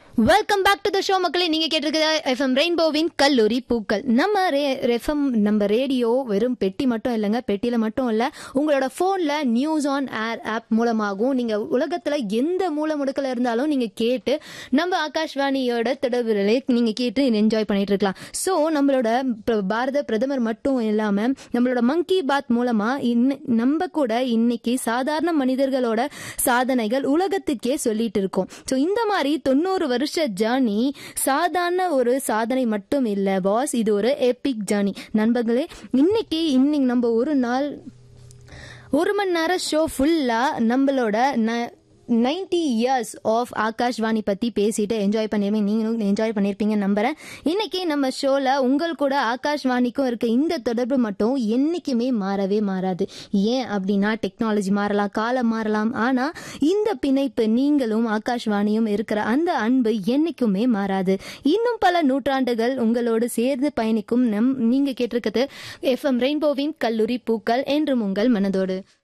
welcome back to the show மக்களே நீங்க கேட்டிருக்கிறது எஃப்எம் ரெயின்போவின் கல்லூரி பூக்கள் நம்ம எஃப்எம் நம்ம ரேடியோ வெறும் பெட்டி மட்டும் இல்லைங்க பெட்டியில மட்டும் இல்ல உங்களோட போன்ல நியூஸ் ஆன் ஏர் ஆப் மூலமாகவும் நீங்க உலகத்துல எந்த மூல முடுக்கல இருந்தாலும் நீங்க கேட்டு நம்ம ஆகாஷ்வாணியோட தொடர்புகளை நீங்க கேட்டு என்ஜாய் பண்ணிட்டு இருக்கலாம் ஸோ நம்மளோட பிர- பாரத பிரதமர் மட்டும் இல்லாம நம்மளோட மங்கி பாத் மூலமா இன்ன- நம்ம கூட இன்னைக்கு சாதாரண மனிதர்களோட சாதனைகள் உலகத்துக்கே சொல்லிட்டு இருக்கோம் ஸோ இந்த மாதிரி தொண்ணூறு வருஷ ஜேர்னி சாதாரண ஒரு சாதனை மட்டும் இல்ல பாஸ் இது ஒரு எபிக் ஜேர்னி நண்பர்களே இன்னைக்கு இன்னைக்கு நம்ம ஒரு நாள் ஒரு மணி நேரம் ஷோ ஃபுல்லா நம்மளோட நைன்டி இயர்ஸ் ஆஃப் ஆகாஷ்வாணி பத்தி பேசிட்டு என்ஜாய் பண்ணிருப்பீங்க நீங்களும் என்ஜாய் பண்ணிருப்பீங்க நம்புறேன் இன்னைக்கு நம்ம ஷோல உங்கள் கூட ஆகாஷ்வாணிக்கும் இருக்க இந்த தொடர்பு மட்டும் என்னைக்குமே மாறவே மாறாது ஏன் அப்படின்னா டெக்னாலஜி மாறலாம் காலம் மாறலாம் ஆனா இந்த பிணைப்பு நீங்களும் ஆகாஷ்வாணியும் இருக்கிற அந்த அன்பு என்னைக்குமே மாறாது இன்னும் பல நூற்றாண்டுகள் உங்களோடு சேர்ந்து பயணிக்கும் நம் நீங்க கேட்டிருக்கிறது எஃப்எம் ரெயின்போவின் கல்லூரி பூக்கள் என்றும் உங்கள் மனதோடு